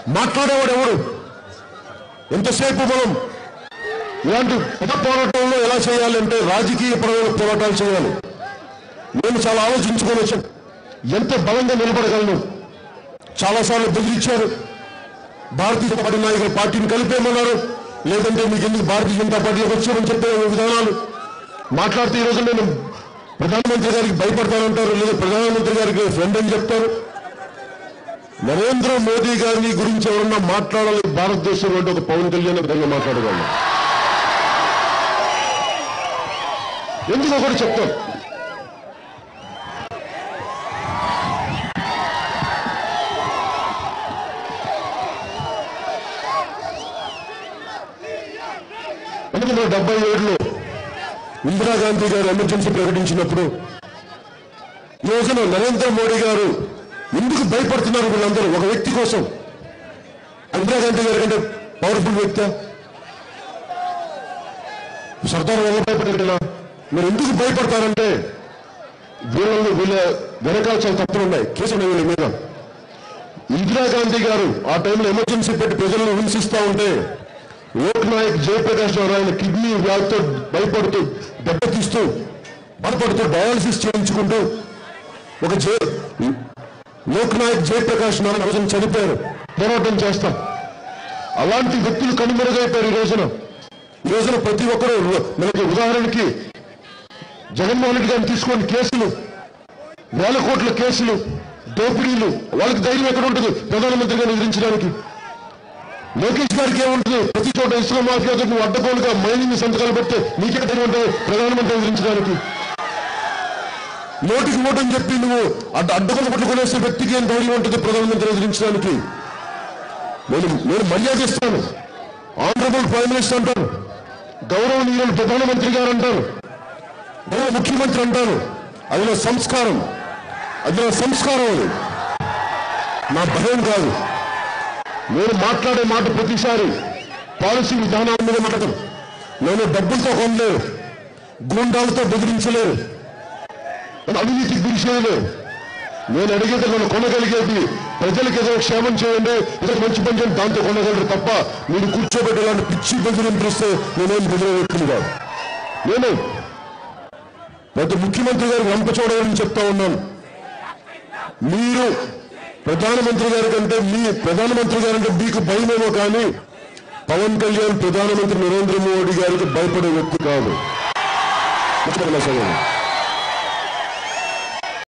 మాట్లాడేవాడు ఎవడు ఎంతసేపు మనం ఇలాంటి పద పోరాటంలో ఎలా చేయాలంటే రాజకీయ పరమైన పోరాటాలు చేయాలి నేను చాలా ఆలోచించుకొని వచ్చాను ఎంత బలంగా నిలబడగలను చాలాసార్లు బెదిరించారు భారతీయ జనతా పార్టీ నాయకులు పార్టీని కలిపేయమన్నారు లేదంటే మీకు ఎందుకు భారతీయ జనతా పార్టీలోకి వచ్చామని చెప్పే విధానాలు మాట్లాడితే ఈ రోజు నేను ప్రధానమంత్రి గారికి భయపడతానంటారు లేదా ప్రధానమంత్రి గారికి ఫ్రెండ్ అని చెప్తారు నరేంద్ర మోదీ గారిని గురించి ఎవరన్నా మాట్లాడాలి భారతదేశంలో అంటే ఒక పవన్ కళ్యాణ్ విధంగా మాట్లాడగలను ఎందుకు ఒకటి చెప్తాను పంతొమ్మిది వందల డెబ్బై ఏడులో ఇందిరాగాంధీ గారు ఎమర్జెన్సీ ప్రకటించినప్పుడు ఈ రోజున నరేంద్ర మోడీ గారు ఎందుకు భయపడుతున్నారు వీళ్ళందరూ ఒక వ్యక్తి కోసం ఇందిరాగాంధీ గారి కంటే పవర్ఫుల్ వ్యక్తి సర్దార్ వల్లభాయ్ పటేల్ మీరు ఎందుకు భయపడతారంటే వీళ్ళని వీళ్ళ వెనకాల చాలా తప్పులు ఉన్నాయి కేసులు ఉన్నాయి వీళ్ళ మీద ఇందిరాగాంధీ గారు ఆ టైంలో ఎమర్జెన్సీ పెట్టి ప్రజలను హింసిస్తా ఉంటే లోక్ నాయక్ జయప్రకాష్ రావు ఆయన కిడ్నీ వ్యాధితో భయపడుతూ దెబ్బతీస్తూ బాధపడుతూ డయాలసిస్ చేయించుకుంటూ ఒక జే లోక్ నాయక్ జయప్రకాష్ నారాయణ రోజున చనిపోయారు పోరాటం చేస్తాం అలాంటి వ్యక్తులు కనుమరుగైపోయారు ఈ రోజున ఈ రోజున ప్రతి ఒక్కరూ మనకి ఉదాహరణకి జగన్మోహన్ రెడ్డి గారిని తీసుకొని కేసులు వేల కోట్ల కేసులు దోపిడీలు వాళ్ళకి ధైర్యం ఎక్కడ ఉంటుంది ప్రధానమంత్రి గారిని ఎదిరించడానికి లోకేష్ గారికి ఏముంటుంది ప్రతి చోట ఇసుక మాఫియాతో నువ్వు అడ్డగోలుగా మైనింగ్ సంతకాలు పెడితే నీకే ధైర్యం ఉంటుంది ప్రధానమంత్రి ఎదిరించడానికి నోటికి ఓటని చెప్పి నువ్వు అడ్డ అడ్డగోలు పట్టుకునేసే వ్యక్తికి ఏం ధైర్యం ఉంటుంది ప్రధానమంత్రి ఎదిరించడానికి నేను నేను మర్యాద ఇస్తాను ఆనరబుల్ ప్రైమ్ మినిస్టర్ అంటారు గౌరవనీయులు ప్రధానమంత్రి గారు అంటారు గౌరవ ముఖ్యమంత్రి అంటారు అది నా సంస్కారం అది నా సంస్కారం అది నా భయం కాదు నేను మాట్లాడే మాట ప్రతిసారి పాలసీ విధానాల మీద మాట్లాడతాను నేను డబ్బులతో కొనలేరు గూండాలతో బెదిరించలేరు నన్ను అవినీతికి గురి చేయలేరు నేను అడిగేది నన్ను కొనగలిగేది ప్రజలకు ఏదో క్షేమం చేయండి ఏదో మంచి పని చేయండి దాంతో కొనగలరు తప్ప మీరు కూర్చోబెట్టి ఇలాంటి పిచ్చి బెదిరింపిస్తే నేనేం బెదిరే వ్యక్తిని కాదు నేను ప్రతి ముఖ్యమంత్రి గారికి రంపచోడని చెప్తా ఉన్నాను మీరు ప్రధానమంత్రి గారి కంటే మీ ప్రధానమంత్రి గారంటే మీకు భయమేమో కానీ పవన్ కళ్యాణ్ ప్రధానమంత్రి నరేంద్ర మోడీ గారికి భయపడే వ్యక్తి కాదు ముఖ్యమంత్రి